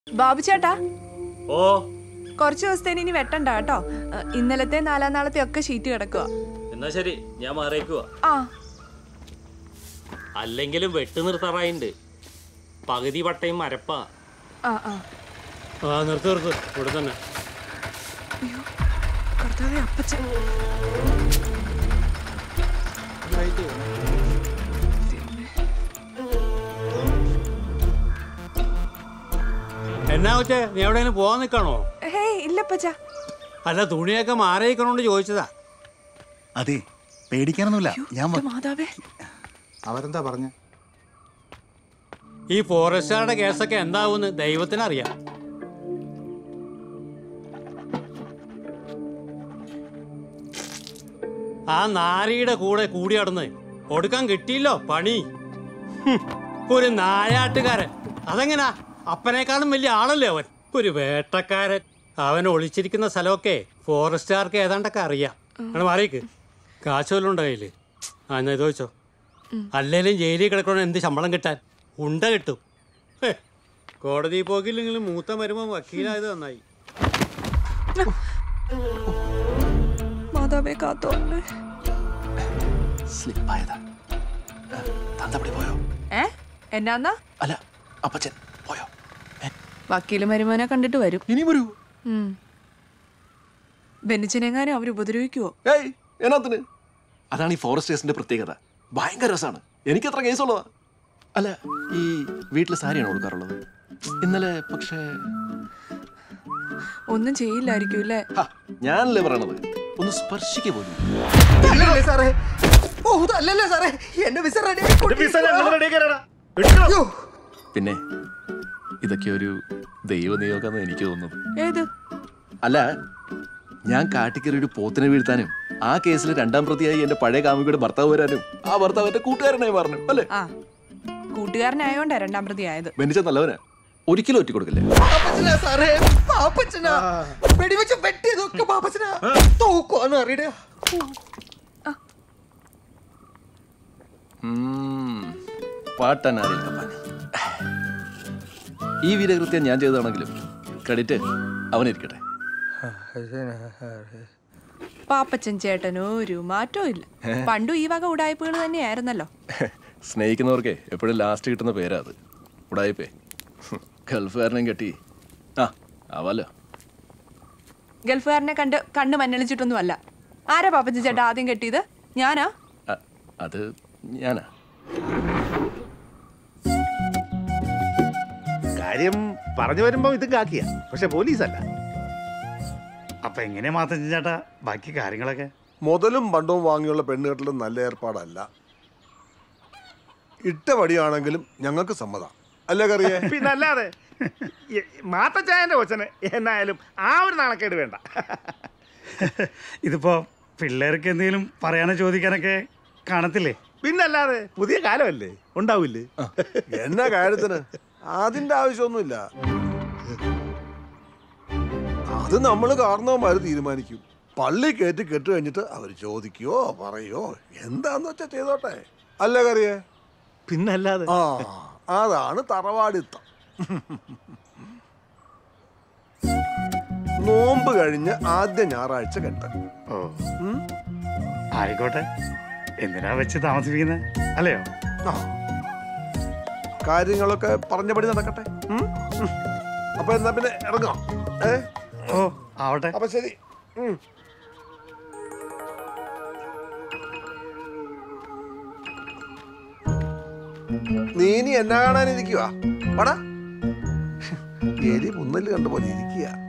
ബാബു ചേട്ടാ ഓ കുറച്ച് ദിവസത്തേന് ഇനി വെട്ടണ്ട കേട്ടോ ഏ, ഇന്നലത്തെ നാലാം നാളത്തെ ഒക്കെ ഷീറ്റ് കിടക്കുക എന്നാ ശരി ഞാൻ മാറിയേക്കുവാ ആ അല്ലെങ്കിലും വെട്ട് നിർത്താറായിണ്ട് പകുതി പട്ടയും മരപ്പാ ആ ആ ആ നിർത്ത് നിർത്ത് ഇവിടെ തന്നെ കർത്താവേ അപ്പച്ചൻ എന്നാ വെച്ചേ നീ എവിടെയെങ്കിലും പോവാൻ നിൽക്കണോ ഹേയ് ഇല്ല അപ്പച്ച അല്ല തുണിയൊക്കെ മാറിയിക്കണോണ്ട് ചോദിച്ചതാ അതെ പേടിക്കാനൊന്നുമില്ല ഞാൻ വ- മാതാവേ അവരെന്താ പറഞ്ഞ ഈ ഫോറസ്റ്റുകാരുടെ കേസൊക്കെ എന്താവുമെന്ന് ദൈവത്തിനറിയാം ആ നാരിയുടെ കൂടെ കൂടി നടന്ന് കൊടുക്കാൻ കിട്ടിയില്ലോ പണി ഹും, ഒരു നായാട്ടുകാരൻ അതെങ്ങനാ അപ്പനേക്കാളും വലിയ ആളല്ലേ അവൻ ഒരു വേട്ടക്കാരൻ അവൻ ഒളിച്ചിരിക്കുന്ന സ്ഥലമൊക്കെ ഫോറസ്റ്റുകാർക്ക് ഏതാണ്ടൊക്കെ അറിയാം അങ്ങനെ മാറിയേക്ക് കാശ് വല്ലതും ഉണ്ടോ കയ്യില് ആ എന്നാ ഇത് വെച്ചോ അല്ലേലും ജയിലിൽ കിടക്കണ എന്ത് ശമ്പളം കിട്ടാൻ ഉണ്ട കിട്ടും ഹേ, കോടതി പോക്കില്ലെങ്കിലും മൂത്ത വരുമ്പോ വക്കീലായത് നന്നായി മാതാവേ കാത്തോളേ സ്ലിപ്പായതാ തന്തപ്പടി പോയോ ഏ എന്നാന്നാ അല്ല അപ്പച്ചൻ പോയോ വക്കീല് മരുമോനെ കണ്ടിട്ട് വരും ഇനി വരൂ ഉം. ബെന്നിച്ചനെങ്ങാനും അവർ ഉപദ്രവിക്കുവോ ഏയ് എന്നാത്തിന് അതാണ് ഈ ഫോറസ്റ്റേഴ്സിന്റെ പ്രത്യേകത ഭയങ്കര രസമാണ് എനിക്ക് എത്ര കേസുള്ളതാ അല്ല ഈ വീട്ടിൽ സാരിയാണ് കൊടുക്കാറുള്ളത് ഇന്നലെ പക്ഷേ ഒന്നും ചെയ്യില്ലായിരിക്കും അല്ലേ ഹ, ഞാനല്ലേ പറയണത് ഒന്ന് സ്പർശിക്ക പോലും അല്ലല്ലേ സാറേ ഓ അതല്ലല്ലേ സാറേ എന്റെ വിസ പിന്നെ ഇതൊക്കെ ഒരു ദൈവനിയോഗമെന്ന് എനിക്ക് തോന്നുന്നത് ഏത് അല്ല ഞാൻ കാട്ടിക്കറി ഒരു പോത്തിനെ വീഴ്ത്താനും ആ കേസിൽ രണ്ടാം പ്രതിയായി എന്റെ പഴയ കാമുകിയുടെ ഭർത്താവ് വരാനും ആ ഭർത്താവ് എന്റെ കൂട്ടുകാരനായി മാറണം അല്ലേ ആ കൂട്ടുകാരനായോണ്ടാ രണ്ടാം പ്രതി ആയത് ബെന്നിച്ച നല്ലവനാ ഒരിക്കലും ഒറ്റ കൊടുക്കില്ലേ പാപ്പച്ചനാ സാറേ പാപ്പച്ചനാ വെടിവെച്ച് വെട്ടിയതൊക്കെ പാപ്പച്ചനാ തോക്കുവാന്ന് അറിയട പാട്ടനാരിൽ കപ്പാൻ ഈ വീരകൃത്യം ഞാൻ ചെയ്തതാണെങ്കിലും ക്രെഡിറ്റ് അവനിരിക്കട്ടെ പാപ്പച്ചൻ ചേട്ടനോ ഒരു മാറ്റവും ഇല്ല പണ്ടും ഈ വക ഉടായ്പകൾ തന്നെയായിരുന്നല്ലോ സ്നേഹിക്കുന്നവർക്ക് എപ്പോഴും ലാസ്റ്റ് കിട്ടുന്ന പേരാ അത് ഉടായിപ്പേ ഗൾഫുകാരനെയും കെട്ടി ആ ആവാലോ ഗൾഫുകാരനെ കണ്ട് കണ്ണ് മഞ്ഞളിച്ചിട്ടൊന്നും അല്ല ആരാ പാപ്പച്ചൻ ചേട്ടാ ആദ്യം കെട്ടിയത് ഞാനാ അ- അത് ഞാനാ കാര്യം പറഞ്ഞു വരുമ്പോ ഇത് കാക്കിയ പക്ഷെ പോലീസല്ല അപ്പൊ എങ്ങനെയാ മാത്തച്ഛൻ ചേട്ടാ ബാക്കി കാര്യങ്ങളൊക്കെ മുതലും പണ്ടവും വാങ്ങിയുള്ള പെണ്ണുകെട്ടലും നല്ല ഏർപ്പാടല്ല ഇട്ട വടിയാണെങ്കിലും ഞങ്ങൾക്ക് സമ്മതം അല്ലേ കറിയേ പിന്നല്ലാതെ ഈ മാത്തച്ചായന്റെ കൊച്ചന് എന്നായാലും ആ ഒരു നാണക്കേട് വേണ്ട ഇതിപ്പോ പിള്ളേർക്ക് എന്തെങ്കിലും പറയാനോ ചോദിക്കാനൊക്കെ കാണത്തില്ലേ പിന്നല്ലാതെ പുതിയ കാലമല്ലേ ഉണ്ടാവില്ലേ എന്നാ കാര്യത്തിന് അതിന്റെ ആവശ്യമൊന്നുമില്ല അത് നമ്മൾ കാരണവന്മാര് തീരുമാനിക്കും പള്ളി കയറ്റി കെട്ട് കഴിഞ്ഞിട്ട് അവർ ചോദിക്കുകയോ പറയോ എന്താന്ന് വെച്ചാ ചെയ്തോട്ടെ അല്ലേ കറിയേ പിന്നല്ലാതെ ആ അതാണ് തറവാടിത്തം നോമ്പ് കഴിഞ്ഞ് ആദ്യ ഞായറാഴ്ച കെട്ട് ഓ ആയിക്കോട്ടെ എന്തിനാ വെച്ച് താമസിപ്പിക്കുന്നത് അല്ലയോ ആ കാര്യങ്ങളൊക്കെ പറഞ്ഞപടി നടക്കട്ടെ ഉം? ഉം. അപ്പൊ എന്നാ പിന്നെ ഇറങ്ങാം ഏ ഓ ആവട്ടെ അപ്പൊ ശരി ഉം. നീ ഇനി എന്നാ കാണാനിരിക്കുക പടാ എലി മുന്നല് കണ്ട പോലെ ഇരിക്കുക